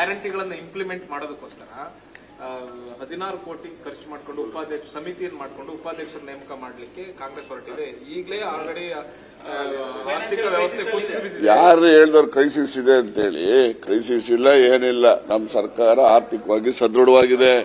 ಗ್ಯಾರಂಟಿಗಳನ್ನ implement ಮಾಡೋದಕ್ಕೋಸ್ಕರ ಆ, ಹದಿನಾರು ಕೋಟಿ ಖರ್ಚು ಮಾಡ್ಕೊಂಡು ಉಪಾಧ್ಯಕ್ಷ ಸಮಿತಿಯನ್ನು ಮಾಡ್ಕೊಂಡು ಉಪಾಧ್ಯಕ್ಷರ ನೇಮಕ ಮಾಡ್ಲಿಕ್ಕೆ ಕಾಂಗ್ರೆಸ್ ಹೊರಟಿದೆ ಈಗಲೇ ಆಲ್ರೆಡಿ ಆರ್ಥಿಕ ವ್ಯವಸ್ಥೆ ಕುಸಿದು ಬಿದ್ದಿದೆ. ಯಾರು ಹೇಳಿದವ್ರು ಕ್ರೈಸಿಸ್ ಇದೆ ಅಂತೇಳಿ ಕ್ರೈಸಿಸ್ ಇಲ್ಲ ಏನಿಲ್ಲ ನಮ್ಮ ಸರ್ಕಾರ ಆರ್ಥಿಕವಾಗಿ ಸದೃಢವಾಗಿದೆ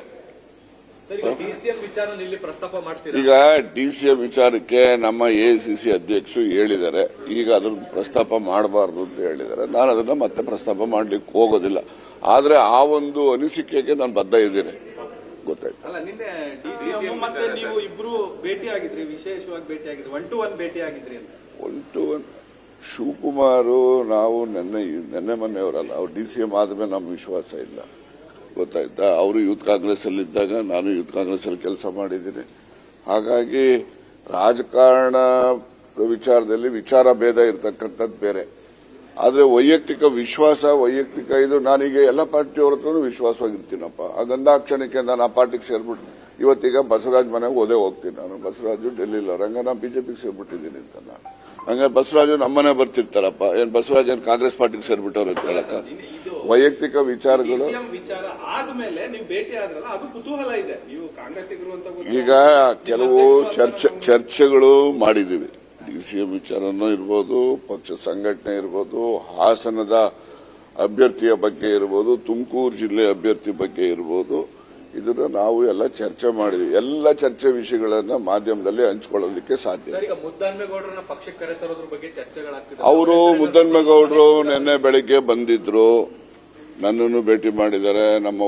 ಸರ್ ಈಗ ಡಿಸಿಎಂ ವಿಚಾರ ಇಲ್ಲಿ ಪ್ರಸ್ತಾಪ ಮಾಡ್ತೀರಾ ಈಗ ಡಿಸಿಎಂ ವಿಚಾರಕ್ಕೆ ನಮ್ಮ ಎಐಸಿಸಿ ಅಧ್ಯಕ್ಷರು ಹೇಳಿದ್ದಾರೆ ಈಗ ಅದನ್ನ ಪ್ರಸ್ತಾಪ ಮಾಡಬಾರದು ಅಂತ ಹೇಳಿದ್ದಾರೆ ನಾನು ಅದನ್ನ ಮತ್ತೆ ಪ್ರಸ್ತಾಪ ಮಾಡ್ಲಿಕ್ಕೆ ಹೋಗೋದಿಲ್ಲ ಆದ್ರೆ ಆ ಒಂದು ಅನಿಸಿಕೆಗೆ ನಾನು ಬದ್ಧ ಇದ್ದೀನಿ ಗೊತ್ತಾಯ್ತು ಅಲ್ಲ ನಿನ್ನೆ ಡಿಸಿಎಂ ಮತ್ತೆ ನೀವು ಇಬ್ರು ಭೇಟಿ ಆಗಿದ್ರಿ ವಿಶೇಷವಾಗಿ ಭೇಟಿ ಆಗಿದ್ರಿ ಒನ್ ಟು ಒನ್ ಭೇಟಿ ಆಗಿದ್ರಿ ಅಂತ ಒನ್ ಟು ಒನ್ ಶಿವಕುಮಾರು ನಾವು ನೆನ್ನೆ ನೆನ್ನೆ ಮೊನ್ನೆಯವರಲ್ಲ ಅವ್ರು ಡಿ ಸಿ ಎಂ ಆದ್ಮೇಲೆ ನಮ್ಗೆ ವಿಶ್ವಾಸ ಇಲ್ಲ ಗೊತ್ತಾಯ್ತಾ ಅವರು ಯೂತ್ ಕಾಂಗ್ರೆಸ್ ಅಲ್ಲಿ ಇದ್ದಾಗ ನಾನು ಯೂತ್ ಕಾಂಗ್ರೆಸ್ ಅಲ್ಲಿ ಕೆಲಸ ಮಾಡಿದ್ದೀನಿ ಹಾಗಾಗಿ ರಾಜಕಾರಣ ವಿಚಾರದಲ್ಲಿ ವಿಚಾರ ಭೇದ ಇರತಕ್ಕಂಥದ್ದು ಬೇರೆ ಆದ್ರೆ ವೈಯಕ್ತಿಕ ವಿಶ್ವಾಸ ವೈಯಕ್ತಿಕ ಇದು ನಾನೀಗ ಎಲ್ಲ ಪಾರ್ಟಿಯವ್ರ ಹತ್ರನೂ ವಿಶ್ವಾಸವಾಗಿರ್ತೀನಪ್ಪ ಆ ಗಂಧಾಕ್ಷಣಕ್ಕೆ ನಾನು ಆ ಪಾರ್ಟಿಗೆ ಸೇರ್ಬಿಟ್ಟು ಇವತ್ತೀಗ ಬಸವರಾಜ್ ಮನೆಗೆ ಓದೇ ಹೋಗ್ತೀನಿ ನಾನು ಬಸವರಾಜು ಡೆಲ್ಲಿಲಿ ಹಂಗ ನಾನು ಬಿಜೆಪಿಗೆ ಸೇರ್ಬಿಟ್ಟಿದ್ದೀನಿ ಅಂತ ನಾನು ಹಂಗ ಬಸವರಾಜು ನಮ್ಮನೆ ಬರ್ತಿರ್ತಾರಪ್ಪ ಏನ್ ಬಸವರಾಜ್ ಏನ್ ಕಾಂಗ್ರೆಸ್ ಪಾರ್ಟಿಗೆ ಸೇರ್ಬಿಟ್ಟವ್ರು ಅಂತ ಹೇಳಕ್ಕ ವೈಯಕ್ತಿಕ ವಿಚಾರಗಳು ಡಿಸಿಎಂ ವಿಚಾರ ಆದ್ಮೇಲೆ ನೀವು ಭೇಟಿ ಆದ್ರಲ್ಲ ಅದು ಕುತೂಹಲ ಇದೆ ನೀವು ಕಾಂಗ್ರೆಸ್ಸಿಗರು ಅಂತ ಗೊತ್ತು. ಈಗ ಕೆಲವು ಚರ್ಚೆ ಚರ್ಚೆಗಳು ಮಾಡಿದ್ದೀವಿ ಡಿಸಿಎಂ ವಿಚಾರನೂ ಇರ್ಬೋದು ಪಕ್ಷ ಸಂಘಟನೆ ಇರ್ಬೋದು ಹಾಸನದ ಅಭ್ಯರ್ಥಿಯ ಬಗ್ಗೆ ಇರ್ಬೋದು ತುಮಕೂರು ಜಿಲ್ಲೆ ಅಭ್ಯರ್ಥಿ ಬಗ್ಗೆ ಇರ್ಬೋದು ಇದನ್ನ ನಾವು ಎಲ್ಲ ಚರ್ಚೆ ಮಾಡಿದ್ವಿ ಎಲ್ಲ ಚರ್ಚೆ ವಿಷಯಗಳನ್ನ ಮಾಧ್ಯಮದಲ್ಲಿ ಹಂಚ್ಕೊಳ್ಳಲಿಕ್ಕೆ ಸಾಧ್ಯ ಸರ್ ಈಗ ಮುದ್ದನ್ಮೇಗೌಡರನ್ನ ಪಕ್ಷಕ್ಕೆ ಕರೆತರೋದ್ರ ಬಗ್ಗೆ ಚರ್ಚೆಗಳಾಗ್ತಿದೆ ಅವರು ಮುದ್ದನ್ಮೇಗೌಡರು ನಿನ್ನೆ ಬೆಳಿಗ್ಗೆ ಬಂದಿದ್ರು ನನ್ನನ್ನು ಭೇಟಿ ಮಾಡಿದ್ದಾರೆ ನಮ್ಮ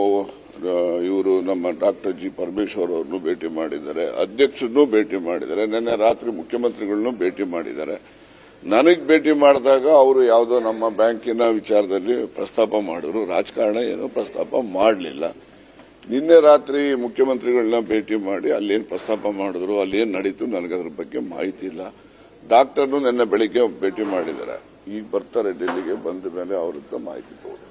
ಇವರು ನಮ್ಮ ಡಾಕ್ಟರ್ ಜಿ ಪರಮೇಶ್ವರ್ ಅವ್ರನ್ನು ಭೇಟಿ ಮಾಡಿದ್ದಾರೆ ಅಧ್ಯಕ್ಷರನ್ನು ಭೇಟಿ ಮಾಡಿದ್ದಾರೆ ನಿನ್ನೆ ರಾತ್ರಿ ಮುಖ್ಯಮಂತ್ರಿಗಳನ್ನು ಭೇಟಿ ಮಾಡಿದ್ದಾರೆ ನನಗ್ ಭೇಟಿ ಮಾಡಿದಾಗ ಅವರು ಯಾವುದೋ ನಮ್ಮ ಬ್ಯಾಂಕಿನ ವಿಚಾರದಲ್ಲಿ ಪ್ರಸ್ತಾಪ ಮಾಡಿದ್ರು ರಾಜಕಾರಣ ಏನೂ ಪ್ರಸ್ತಾಪ ಮಾಡಲಿಲ್ಲ ನಿನ್ನೆ ರಾತ್ರಿ ಮುಖ್ಯಮಂತ್ರಿಗಳನ್ನ ಭೇಟಿ ಮಾಡಿ ಅಲ್ಲೇನು ಪ್ರಸ್ತಾಪ ಮಾಡಿದ್ರು ಅಲ್ಲೇನು ನಡೀತು ನನಗೆ ಅದ್ರ ಬಗ್ಗೆ ಮಾಹಿತಿ ಇಲ್ಲ ಡಾಕ್ಟರ್ನು ನಿನ್ನೆ ಬೆಳಿಗ್ಗೆ ಭೇಟಿ ಮಾಡಿದ್ದಾರೆ ಈಗ ಬರ್ತಾರೆ ಡೆಲ್ಲಿಗೆ ಬಂದ ಮೇಲೆ ಅವ್ರ ಹತ್ರ ಮಾಹಿತಿ ತಗೊಂಡು